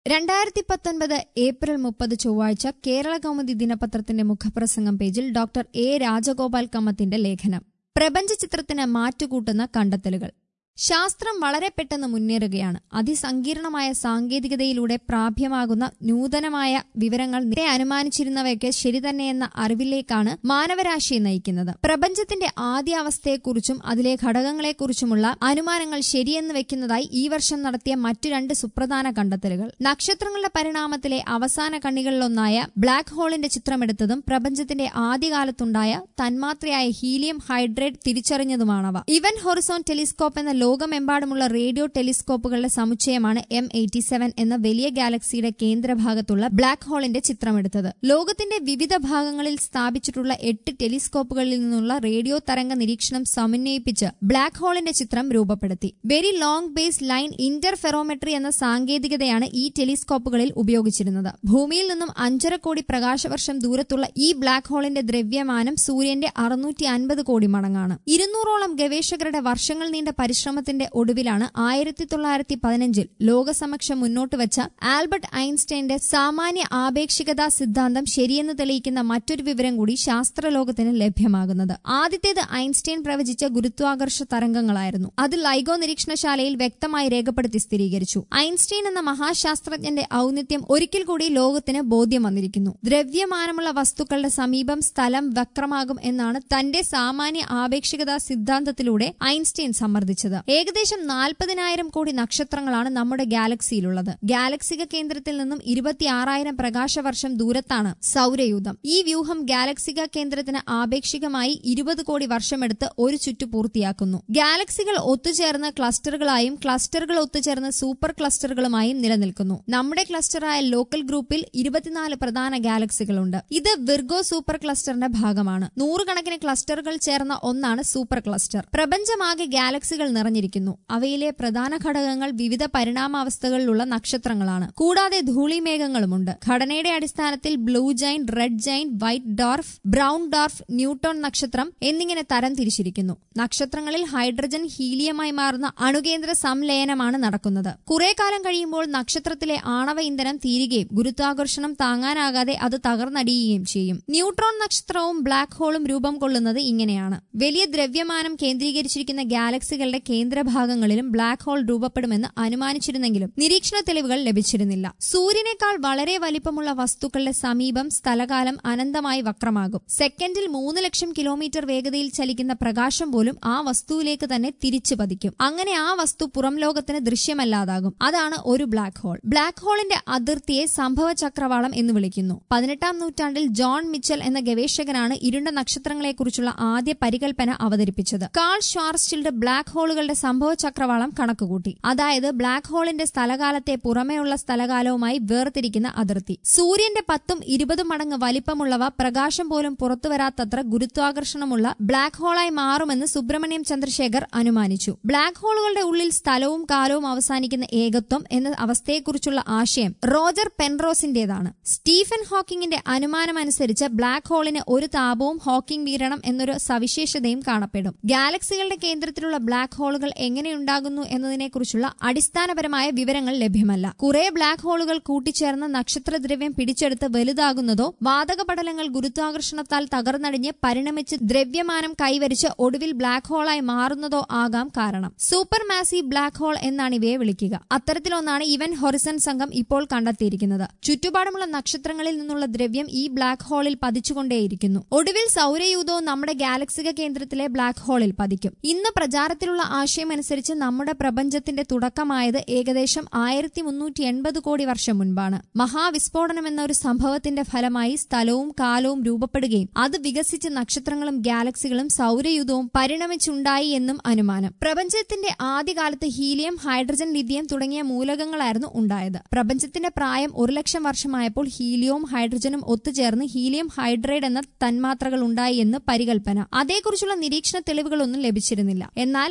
രണ്ടായിരത്തി പത്തൊൻപത് ഏപ്രിൽ മുപ്പത് ചൊവ്വാഴ്ച കേരള കൗമുദി ദിനപത്രത്തിന്റെ മുഖപ്രസംഗം പേജിൽ ഡോക്ടർ എ രാജഗോപാൽ കമ്മത്തിന്റെ ലേഖനം പ്രപഞ്ച ചിത്രത്തിന് മാറ്റുകൂട്ടുന്ന കണ്ടെത്തലുകൾ ശാസ്ത്രം വളരെ പെട്ടെന്ന് മുന്നേറുകയാണ് അതിസങ്കീർണമായ സാങ്കേതികതയിലൂടെ പ്രാപ്യമാകുന്ന നൂതനമായ വിവരങ്ങൾ നേരെ അനുമാനിച്ചിരുന്നവയൊക്കെ ശരി തന്നെയെന്ന അറിവിലേക്കാണ് മാനവരാശിയെ നയിക്കുന്നത് പ്രപഞ്ചത്തിന്റെ ആദ്യ അവസ്ഥയെക്കുറിച്ചും അതിലെ ഘടകങ്ങളെക്കുറിച്ചുമുള്ള അനുമാനങ്ങൾ ശരിയെന്ന് വെക്കുന്നതായി ഈ വർഷം നടത്തിയ മറ്റു രണ്ട് സുപ്രധാന കണ്ടെത്തലുകൾ നക്ഷത്രങ്ങളുടെ പരിണാമത്തിലെ അവസാന കണ്ണികളിലൊന്നായ ബ്ലാക്ക് ഹോളിന്റെ ചിത്രമെടുത്തതും പ്രപഞ്ചത്തിന്റെ ആദ്യകാലത്തുണ്ടായ തന്മാത്രയായ ഹീലിയം ഹൈഡ്രേറ്റ് തിരിച്ചറിഞ്ഞതുമാണവ ഇവൻ ഹൊറിസോൺ ടെലിസ്കോപ്പ് എന്ന ലോകമെമ്പാടുമുള്ള റേഡിയോ ടെലിസ്കോപ്പുകളുടെ സമുച്ചയമാണ് എം എയ്റ്റി സെവൻ എന്ന വലിയ ഗാലക്സിയുടെ കേന്ദ്രഭാഗത്തുള്ള ബ്ലാക്ക് ഹോളിന്റെ ചിത്രമെടുത്തത് ലോകത്തിന്റെ വിവിധ ഭാഗങ്ങളിൽ സ്ഥാപിച്ചിട്ടുള്ള എട്ട് ടെലിസ്കോപ്പുകളിൽ നിന്നുള്ള റേഡിയോ തരംഗ നിരീക്ഷണം സമന്വയിപ്പിച്ച് ബ്ലാക്ക് ഹോളിന്റെ ചിത്രം രൂപപ്പെടുത്തി very long baseline interferometry എന്ന സാങ്കേതികതയാണ് ഈ ടെലിസ്കോപ്പുകളിൽ ഉപയോഗിച്ചിരുന്നത് ഭൂമിയിൽ നിന്നും അഞ്ചര കോടി പ്രകാശവർഷം ദൂരത്തുള്ള ഈ ബ്ലാക്ക് ഹോളിന്റെ ദ്രവ്യമാനം സൂര്യന്റെ അറുന്നൂറ്റി അൻപത് കോടി മടങ്ങാണ് ഇരുന്നൂറോളം ഗവേഷകരുടെ വർഷങ്ങൾ നീണ്ട പരിശ്രമത്തിന്റെ ഒടുവിലാണ് ആയിരത്തി തൊള്ളായിരത്തി പതിനഞ്ചിൽ ലോകസമക്ഷം മുന്നോട്ട് വെച്ച ആൽബർട്ട് ഐൻസ്റ്റൈന്റെ സാമാന്യ ആപേക്ഷികതാ സിദ്ധാന്തം ശരിയെന്ന് തെളിയിക്കുന്ന മറ്റൊരു വിവരം കൂടി ശാസ്ത്രലോകത്തിന് ലഭ്യമാകുന്നത് ആദ്യത്തേത് ഐൻസ്റ്റൈൻ പ്രവചിച്ച ഗുരുത്വാകർഷ തരംഗങ്ങളായിരുന്നു അത് ലൈഗോ നിരീക്ഷണശാലയിൽ വ്യക്തമായി രേഖപ്പെടുത്തി സ്ഥിരീകരിച്ചു ഐൻസ്റ്റൈൻ എന്ന മഹാശാസ്ത്രജ്ഞന്റെ ഔന്നിത്യം ഒരിക്കൽ കൂടി ലോകത്തിന് ബോധ്യം വന്നിരിക്കുന്നു ദ്രവ്യമാനമുള്ള വസ്തുക്കളുടെ സമീപം സ്ഥലം വക്രമാകും എന്നാണ് തന്റെ സാമാന്യ ആപേക്ഷികതാ സിദ്ധാന്തത്തിലൂടെ ഐൻസ്റ്റൈൻ സമ്മർദ്ദിച്ചത് ഏകദേശം നാൽപ്പതിനായിരം കോടി നക്ഷത്രങ്ങളാണ് നമ്മുടെ ഗാലക്സിയിലുള്ളത് ഗാലക്സിക കേന്ദ്രത്തിൽ നിന്നും ഇരുപത്തിയാറായിരം പ്രകാശവർഷം ദൂരത്താണ് സൗരയൂഥം ഈ വ്യൂഹം ഗാലക്സിക കേന്ദ്രത്തിന് ആപേക്ഷികമായി ഇരുപത് കോടി വർഷമെടുത്ത് ഒരു ചുറ്റു പൂർത്തിയാക്കുന്നു ഗാലക്സികൾ ഒത്തുചേർന്ന് ക്ലസ്റ്ററുകളായും ക്ലസ്റ്ററുകൾ ഒത്തുചേർന്ന് സൂപ്പർ ക്ലസ്റ്ററുകളുമായും നിലനിൽക്കുന്നു നമ്മുടെ ക്ലസ്റ്ററായ ലോക്കൽ ഗ്രൂപ്പിൽ ഇരുപത്തിനാല് പ്രധാന ഗാലക്സികളുണ്ട് ഇത് വിർഗോ സൂപ്പർ ക്ലസ്റ്ററിന്റെ ഭാഗമാണ് നൂറുകണക്കിന് ക്ലസ്റ്ററുകൾ ചേർന്ന ഒന്നാണ് സൂപ്പർ ക്ലസ്റ്റർ പ്രപഞ്ചമാകെ ഗാലക്സികൾ നിറഞ്ഞിരിക്കുന്നു അവയിലെ പ്രധാന ഘടകങ്ങൾ വിവിധ പരിണാമാവസ്ഥകളിലുള്ള നക്ഷത്രങ്ങളാണ് കൂടാതെ ധൂളിമേഘങ്ങളുമുണ്ട് ഘടനയുടെ അടിസ്ഥാനത്തിൽ blue giant red giant white dwarf brown dwarf neutron നക്ഷത്രം എന്നിങ്ങനെ തരം തിരിച്ചിരിക്കുന്നു നക്ഷത്രങ്ങളിൽ ഹൈഡ്രജൻ ഹീലിയമായി മാറുന്ന അണുകേന്ദ്ര സംലയനമാണ് നടക്കുന്നത് കുറെ കാലം കഴിയുമ്പോൾ നക്ഷത്രത്തിലെ ആണവ ഇന്ധനം തീരുകയും ഗുരുത്വാകർഷണം താങ്ങാനാകാതെ അത് തകർന്നടിയുകയും ചെയ്യും ന്യൂട്രോൺ നക്ഷത്രവും ബ്ലാക്ക് ഹോളും രൂപം കൊള്ളുന്നത് ഇങ്ങനെയാണ് വലിയ ദ്രവ്യമാനം കേന്ദ്രീകരിച്ചിരിക്കുന്ന ഗാലക്സികളുടെ കേന്ദ്രഭാഗങ്ങളിലും ബ്ലാക്ക് ഹോൾ രൂപപ്പെടുമെന്ന് അനുമാനിച്ചിരുന്നെങ്കിലും നിരീക്ഷണ തെളിവുകൾ ലഭിച്ചിരുന്നില്ല സൂര്യനേക്കാൾ വളരെ വലിപ്പമുള്ള വസ്തുക്കളുടെ സമീപം സ്ഥലകാലം അനന്തമായി വക്രമാകും സെക്കൻഡിൽ മൂന്ന് ലക്ഷം കിലോമീറ്റർ വേഗതയിൽ ചലിക്കുന്ന പ്രകാശം പോലും ആ വസ്തുവിലേക്ക് തന്നെ തിരിച്ചു പതിക്കും അങ്ങനെ ആ വസ്തു പുറം ലോകത്തിന് ദൃശ്യമല്ലാതാകും അതാണ് ഒരു ബ്ലാക്ക് ഹോൾ ബ്ലാക്ക് ഹോളിന്റെ അതിർത്തിയെ സംഭവ ചക്രവാളം എന്ന് വിളിക്കുന്നു പതിനെട്ടാം നൂറ്റാണ്ടിൽ ജോൺ മിച്ചൽ എന്ന ഗവേഷകനാണ് ഇരുണ്ട നക്ഷത്രങ്ങളെക്കുറിച്ചുള്ള ആദ്യ പരികൽപ്പന അവതരിപ്പിച്ചത് കാൾ ഷ്വാർസ്ചിൽഡ് ബ്ലാക്ക് ഹോളുകളുടെ സംഭവ ചക്രവാളം കണക്കുകൂട്ടി അതായത് ബ്ലാക്ക് ഹോളിന്റെ സ്ഥലകാലത്തെ പുറമേയുള്ള സ്ഥലകാലവുമായി വേർതിരിക്കുന്ന അതിർത്തി സൂര്യന്റെ പത്തും ഇരുപതും മടങ്ങ് വലിപ്പമുള്ളവ പ്രകാശം പോലും പുറത്തുവരാത്തത്ര ഗുരുത്വാകർഷണമുള്ള ബ്ലാക്ക് ഹോളായി മാറുമെന്ന് സുബ്രഹ്മണ്യം ചന്ദ്രശേഖർ അനുമാനിച്ചു ബ്ലാക്ക് ഹോളുകളുടെ ഉള്ളിൽ സ്ഥലവും കാലവും അവസാനിക്കുന്ന ഏകത്വം എന്ന അവസ്ഥയെക്കുറിച്ചുള്ള ആശയം റോജർ പെൻറോസിന്റേതാണ് സ്റ്റീഫൻ ഹോക്കിങ്ങിന്റെ അനുമാനമനുസരിച്ച് ബ്ലാക്ക് ഹോളിന് ഒരു താപവും ഹോക്കിംഗ് വീരണം എന്നൊരു സവിശേഷതയും കാണപ്പെടും ഗാലക്സികളുടെ കേന്ദ്രത്തിലുള്ള ബ്ലാക്ക് ഹോളുകൾ എങ്ങനെയുണ്ടാകുന്നു എന്നതിനെക്കുറിച്ചുള്ള അടിസ്ഥാനപരമായ വിവരങ്ങൾ ലഭ്യമല്ല കുറെ ബ്ലാക്ക് ഹോളുകൾ കൂട്ടിച്ചേർന്ന് നക്ഷത്രദ്രവ്യം പിടിച്ചെടുത്ത് വലുതാകുന്നതോ വാതക പടലങ്ങൾ ഗുരുത്വാകർഷണത്താൽ തകർന്നടിഞ്ഞ് പരിണമിച്ച് ദ്രവ്യമാനം കൈവരിച്ച് ഒടുവിൽ ബ്ലാക്ക് ഹോളായി മാറുന്നതോ ആകാം കാരണം സൂപ്പർ മാസീവ് ബ്ലാക്ക് ഹോൾ എന്നാണ് ഇവയെ വിളിക്കുക അത്തരത്തിലൊന്നാണ് ഇവൻ ഹൊറിസൺ സംഘം ഇപ്പോൾ കണ്ടെത്തിയിരിക്കുന്നത് ചുറ്റുപാടുമുള്ള നക്ഷത്രങ്ങളിൽ നിന്നുള്ള ദ്രവ്യം ഈ ബ്ലാക്ക് ഹോളിൽ പതിച്ചുകൊണ്ടേയിരിക്കുന്നു ഒടുവിൽ സൗരയൂഥവും നമ്മുടെ ഗാലക്സിക കേന്ദ്രത്തിലെ ബ്ലാക്ക് ഹോളിൽ പതിക്കും ഇന്ന് പ്രചാരത്തിലുള്ള ആശയമനുസരിച്ച് നമ്മുടെ പ്രപഞ്ചത്തിന്റെ തുടക്കമായത് ഏകദേശം ആയിരത്തി മുന്നൂറ്റി എൺപത് കോടി വർഷം മുൻപാണ് മഹാവിസ്ഫോടനം എന്ന ഒരു സംഭവത്തിന്റെ ഫലമായി സ്ഥലവും കാലവും രൂപപ്പെടുകയും അത് വികസിച്ച് നക്ഷത്രങ്ങളും ഗാലക്സികളും സൗരയൂഥവും പരിണമിച്ചുണ്ടായി എന്നും അനുമാനം പ്രപഞ്ചത്തിന്റെ ആദ്യകാലത്ത് ഹീലിയം ഹൈഡ്രജൻ ലിഥിയം തുടങ്ങിയ മൂലകങ്ങളായിരുന്നു ഉണ്ടായത് പ്രപഞ്ചത്തിന്റെ പ്രായം ഒരു ലക്ഷം വർഷമായപ്പോൾ ഹീലിയവും ഹൈഡ്രജനും ഒത്തുചേർന്ന് ഹീലിയം ഹൈഡ്രേഡ് എന്ന തന്മാത്രകൾ ഉണ്ടായി എന്ന് പരികൽപ്പന അതേക്കുറിച്ചുള്ള നിരീക്ഷണ തെളിവുകളൊന്നും ലഭിച്ചിരുന്നില്ല എന്നാൽ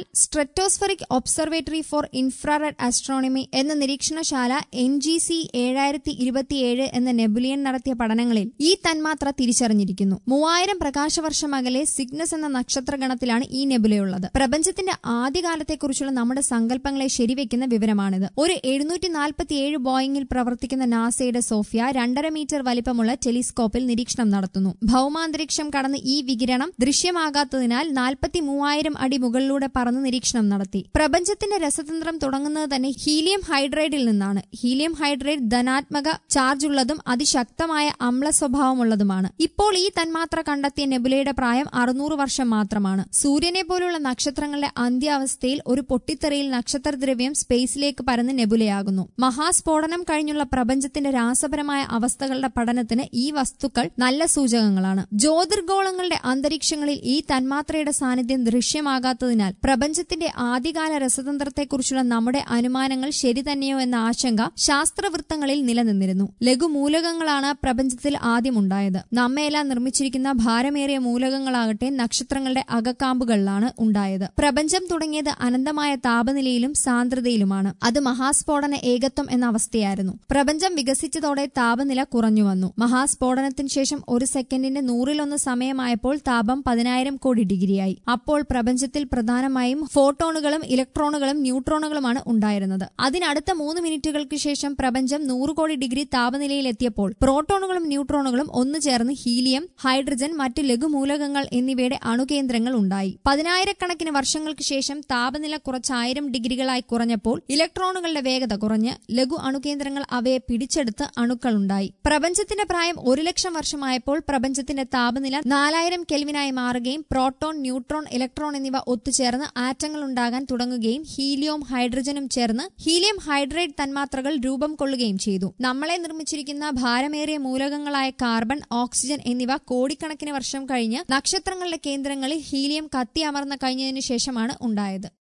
stratospheric observatory for infrared astronomy എന്ന നിരീക്ഷണശാല എൻ ജി സി ഏഴായിരത്തി ഇരുപത്തിയേഴ് എന്ന നെബുലിയൻ നടത്തിയ പഠനങ്ങളിൽ ഈ തന്മാത്ര തിരിച്ചറിഞ്ഞിരിക്കുന്നു മൂവായിരം പ്രകാശവർഷം അകലെ സിഗ്നസ് എന്ന നക്ഷത്രഗണത്തിലാണ് ഈ നെബുലയുള്ളത് പ്രപഞ്ചത്തിന്റെ ആദ്യകാലത്തെക്കുറിച്ചുള്ള നമ്മുടെ സങ്കല്പങ്ങളെ ശരിവെക്കുന്ന വിവരമാണിത് ഒരു എഴുന്നൂറ്റി നാൽപ്പത്തിയേഴ് ബോയിങ്ങിൽ പ്രവർത്തിക്കുന്ന നാസയുടെ സോഫിയ രണ്ടര മീറ്റർ വലിപ്പമുള്ള ടെലിസ്കോപ്പിൽ നിരീക്ഷണം നടത്തുന്നു ഭൌമാന്തരീക്ഷം കടന്ന് ഈ വികിരണം ദൃശ്യമാകാത്തതിനാൽ നാൽപ്പത്തി മൂവായിരം അടി മുകളിലൂടെ പറന്ന് നിരീക്ഷണം നടത്തി പ്രപഞ്ചത്തിന്റെ രസതന്ത്രം തുടങ്ങുന്നത് തന്നെ ഹീലിയം ഹൈഡ്രൈഡിൽ നിന്നാണ് ഹീലിയം ഹൈഡ്രൈഡ് ധനാത്മക ചാർജുള്ളതും അതിശക്തമായ അമ്ല സ്വഭാവമുള്ളതുമാണ് ഇപ്പോൾ ഈ തന്മാത്ര കണ്ടെത്തിയ നെബുലയുടെ പ്രായം അറുന്നൂറ് വർഷം മാത്രമാണ് സൂര്യനെ പോലുള്ള നക്ഷത്രങ്ങളുടെ അന്ത്യാവസ്ഥയിൽ ഒരു പൊട്ടിത്തെറിയിൽ നക്ഷത്രദ്രവ്യം സ്പേസിലേക്ക് പരന്ന് നെബുലയാകുന്നു മഹാസ്ഫോടനം കഴിഞ്ഞുള്ള പ്രപഞ്ചത്തിന്റെ രാസപരമായ അവസ്ഥകളുടെ പഠനത്തിന് ഈ വസ്തുക്കൾ നല്ല സൂചകങ്ങളാണ് ജ്യോതിർഗോളങ്ങളുടെ അന്തരീക്ഷങ്ങളിൽ ഈ തന്മാത്രയുടെ സാന്നിധ്യം ദൃശ്യമാകാത്തതിനാൽ പ്രപഞ്ചത്തിന്റെ ആദ്യകാല രസതന്ത്രത്തെക്കുറിച്ചുള്ള നമ്മുടെ അനുമാനങ്ങൾ ശരി തന്നെയോ എന്ന ആശങ്ക ശാസ്ത്രവൃത്തങ്ങളിൽ നിലനിന്നിരുന്നു ലഘുമൂലകങ്ങളാണ് പ്രപഞ്ചത്തിൽ ആദ്യമുണ്ടായത് നമ്മയെല്ലാം നിർമ്മിച്ചിരിക്കുന്ന ഭാരമേറിയ മൂലകങ്ങളാകട്ടെ നക്ഷത്രങ്ങളുടെ അകക്കാമ്പുകളിലാണ് ഉണ്ടായത് പ്രപഞ്ചം തുടങ്ങിയത് അനന്തമായ താപനിലയിലും സാന്ദ്രതയിലുമാണ് അത് മഹാസ്ഫോടന ഏകത്വം എന്ന അവസ്ഥയായിരുന്നു പ്രപഞ്ചം വികസിച്ചതോടെ താപനില കുറഞ്ഞു വന്നു മഹാസ്ഫോടനത്തിന് ശേഷം ഒരു സെക്കൻഡിന്റെ നൂറിലൊന്ന് സമയമായപ്പോൾ താപം പതിനായിരം കോടി ഡിഗ്രിയായി അപ്പോൾ പ്രപഞ്ചത്തിൽ പ്രധാനമായും ഫോട്ടോണുകളും ഇലക്ട്രോണുകളും ന്യൂട്രോണുകളുമാണ് ഉണ്ടായിരുന്നത് അതിനടുത്ത മൂന്ന് മിനിറ്റുകൾക്ക് ശേഷം പ്രപഞ്ചം നൂറ് കോടി ഡിഗ്രി താപനിലയിൽ എത്തിയപ്പോൾ പ്രോട്ടോണുകളും ന്യൂട്രോണുകളും ഒന്നു ചേർന്ന് ഹീലിയം ഹൈഡ്രജൻ മറ്റ് ലഘുമൂലകങ്ങൾ എന്നിവയുടെ അണുകേന്ദ്രങ്ങൾ ഉണ്ടായി പതിനായിരക്കണക്കിന് വർഷങ്ങൾക്ക് ശേഷം താപനില കുറച്ച് ആയിരം ഡിഗ്രികളായി കുറഞ്ഞപ്പോൾ ഇലക്ട്രോണുകളുടെ വേഗത കുറഞ്ഞ് ലഘു അണുകേന്ദ്രങ്ങൾ അവയെ പിടിച്ചെടുത്ത് അണുക്കളുണ്ടായി പ്രപഞ്ചത്തിന്റെ പ്രായം ഒരു ലക്ഷം വർഷമായപ്പോൾ പ്രപഞ്ചത്തിന്റെ താപനില നാലായിരം കെൽവിനായി മാറുകയും പ്രോട്ടോൺ ന്യൂട്രോൺ ഇലക്ട്രോൺ എന്നിവ ഒത്തുചേർന്ന് ആറ്റങ്ങൾ ഉണ്ടാകാൻ തുടങ്ങുകയും ഹീലിയവും ഹൈഡ്രജനും ചേർന്ന് ഹീലിയം ഹൈഡ്രേറ്റ് തന്മാത്രകൾ രൂപം കൊള്ളുകയും ചെയ്തു നമ്മളെ നിർമ്മിച്ചിരിക്കുന്ന ഭാരമേറിയ മൂലകങ്ങളായ കാർബൺ ഓക്സിജൻ എന്നിവ കോടിക്കണക്കിന് വർഷം കഴിഞ്ഞ് നക്ഷത്രങ്ങളുടെ കേന്ദ്രങ്ങളിൽ ഹീലിയം കത്തിയമർന്ന കഴിഞ്ഞതിനു ശേഷമാണ് ഉണ്ടായത്